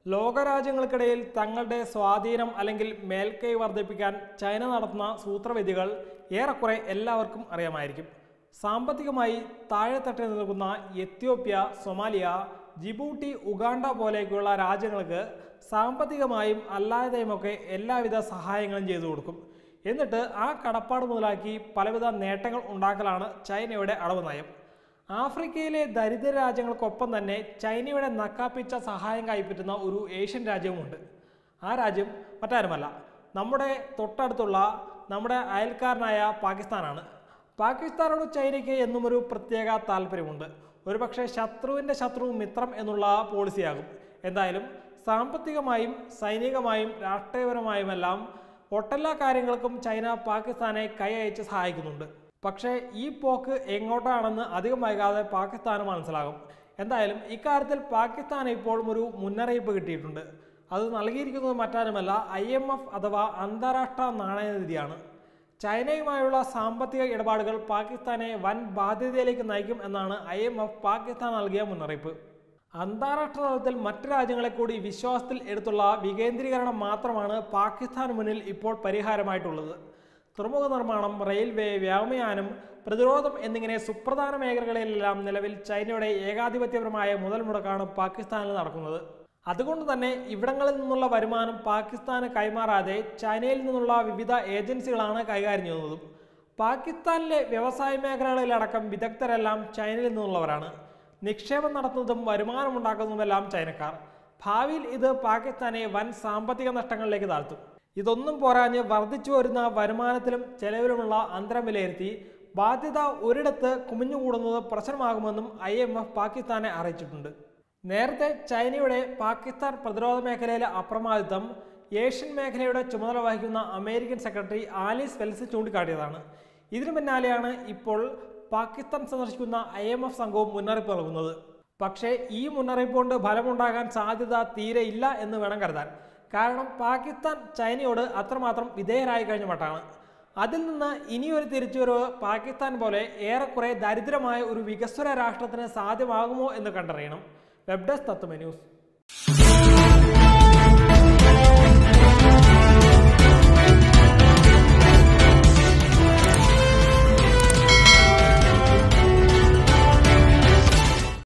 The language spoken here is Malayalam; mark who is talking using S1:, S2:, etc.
S1: ലോകരാജ്യങ്ങൾക്കിടയിൽ തങ്ങളുടെ സ്വാധീനം അല്ലെങ്കിൽ മേൽക്കൈ വർദ്ധിപ്പിക്കാൻ ചൈന നടത്തുന്ന സൂത്രവിധികൾ ഏറെക്കുറെ എല്ലാവർക്കും അറിയാമായിരിക്കും സാമ്പത്തികമായി താഴെത്തട്ടിൽ നിൽക്കുന്ന എത്യോപ്യ സൊമാലിയ ജിബൂട്ടി ഉഗാണ്ട പോലെയൊക്കെയുള്ള രാജ്യങ്ങൾക്ക് സാമ്പത്തികമായും അല്ലാതെയുമൊക്കെ എല്ലാവിധ സഹായങ്ങളും ചെയ്തു കൊടുക്കും എന്നിട്ട് ആ കടപ്പാട് മുതലാക്കി പലവിധ നേട്ടങ്ങൾ ഉണ്ടാക്കലാണ് ചൈനയുടെ അളവ് നയം ആഫ്രിക്കയിലെ ദരിദ്ര രാജ്യങ്ങൾക്കൊപ്പം തന്നെ ചൈനയുടെ നക്കാപ്പിച്ച സഹായം കൈപ്പറ്റുന്ന ഒരു ഏഷ്യൻ രാജ്യവുമുണ്ട് ആ രാജ്യം മറ്റാരുമല്ല നമ്മുടെ തൊട്ടടുത്തുള്ള നമ്മുടെ അയൽക്കാരനായ പാകിസ്ഥാനാണ് പാകിസ്ഥാനോട് ചൈനയ്ക്ക് എന്നും ഒരു പ്രത്യേക താല്പര്യമുണ്ട് ഒരുപക്ഷെ ശത്രുവിൻ്റെ ശത്രു മിത്രം എന്നുള്ള പോളിസിയാകും എന്തായാലും സാമ്പത്തികമായും സൈനികമായും രാഷ്ട്രീയപരമായുമെല്ലാം ഒട്ടെല്ലാ കാര്യങ്ങൾക്കും ചൈന പാകിസ്ഥാനെ കൈ അയച്ച് സഹായിക്കുന്നുണ്ട് പക്ഷേ ഈ പോക്ക് എങ്ങോട്ടാണെന്ന് അധികം വൈകാതെ പാകിസ്ഥാന് മനസ്സിലാകും എന്തായാലും ഇക്കാര്യത്തിൽ പാകിസ്ഥാന് ഇപ്പോഴും ഒരു മുന്നറിയിപ്പ് കിട്ടിയിട്ടുണ്ട് അത് നൽകിയിരിക്കുന്നത് മറ്റാരുമല്ല ഐ എം എഫ് അഥവാ അന്താരാഷ്ട്ര നാണയനിധിയാണ് ചൈനയുമായുള്ള സാമ്പത്തിക ഇടപാടുകൾ പാകിസ്ഥാനെ വൻ ബാധ്യതയിലേക്ക് നയിക്കും എന്നാണ് ഐ എം എഫ് പാകിസ്ഥാൻ നൽകിയ മുന്നറിയിപ്പ് അന്താരാഷ്ട്ര തലത്തിൽ മറ്റ് രാജ്യങ്ങളെ കൂടി വിശ്വാസത്തിൽ എടുത്തുള്ള വികേന്ദ്രീകരണം മാത്രമാണ് പാകിസ്ഥാന് മുന്നിൽ ഇപ്പോൾ പരിഹാരമായിട്ടുള്ളത് തുറമുഖ നിർമ്മാണം റെയിൽവേ വ്യോമയാനം പ്രതിരോധം എന്നിങ്ങനെ സുപ്രധാന മേഖലകളിലെല്ലാം നിലവിൽ ചൈനയുടെ ഏകാധിപത്യപരമായ മുതൽ മുടക്കാണ് പാകിസ്ഥാനിൽ നടക്കുന്നത് അതുകൊണ്ട് തന്നെ ഇവിടങ്ങളിൽ നിന്നുള്ള വരുമാനം പാകിസ്ഥാന് കൈമാറാതെ ചൈനയിൽ നിന്നുള്ള വിവിധ ഏജൻസികളാണ് കൈകാര്യം ചെയ്യുന്നതും പാകിസ്ഥാനിലെ വ്യവസായ മേഖലകളിലടക്കം വിദഗ്ധരെല്ലാം ചൈനയിൽ നിന്നുള്ളവരാണ് നിക്ഷേപം നടത്തുന്നതും വരുമാനമുണ്ടാക്കുന്നതുമെല്ലാം ചൈനക്കാർ ഭാവിയിൽ ഇത് പാകിസ്ഥാനെ വൻ സാമ്പത്തിക നഷ്ടങ്ങളിലേക്ക് താഴ്ത്തും ഇതൊന്നും പോരാഞ്ഞ് വർദ്ധിച്ചു വരുന്ന വരുമാനത്തിലും ചെലവിലുമുള്ള അന്തരം വിലയിരുത്തി ബാധ്യത ഒരിടത്ത് കുമിഞ്ഞുകൂടുന്നത് പ്രശ്നമാകുമെന്നും ഐ എം എഫ് പാകിസ്ഥാനെ അറിയിച്ചിട്ടുണ്ട് നേരത്തെ ചൈനയുടെ പാകിസ്ഥാൻ പ്രതിരോധ മേഖലയിലെ അപ്രമാദിത്വം ഏഷ്യൻ മേഖലയുടെ ചുമതല വഹിക്കുന്ന അമേരിക്കൻ സെക്രട്ടറി ആലിസ് വെൽസ് ചൂണ്ടിക്കാട്ടിയതാണ് ഇതിനു പിന്നാലെയാണ് ഇപ്പോൾ പാകിസ്ഥാൻ സന്ദർശിക്കുന്ന ഐ എം എഫ് സംഘവും മുന്നറിയിപ്പ് നൽകുന്നത് പക്ഷേ ഈ മുന്നറിയിപ്പ് കൊണ്ട് ഫലമുണ്ടാകാൻ സാധ്യത തീരെ ഇല്ല എന്ന് വേണം കരുതാൻ കാരണം പാകിസ്ഥാൻ ചൈനയോട് അത്രമാത്രം വിധേയരായി കഴിഞ്ഞ മട്ടാണ് അതിൽ നിന്ന് ഇനിയൊരു തിരിച്ചുവരവ് പാകിസ്ഥാൻ പോലെ ഏറെക്കുറെ ദരിദ്രമായ ഒരു വികസ്വര രാഷ്ട്രത്തിന് സാധ്യമാകുമോ എന്ന് കണ്ടറിയണം വെബ് ഡെസ്ക് തത്വമേ ന്യൂസ്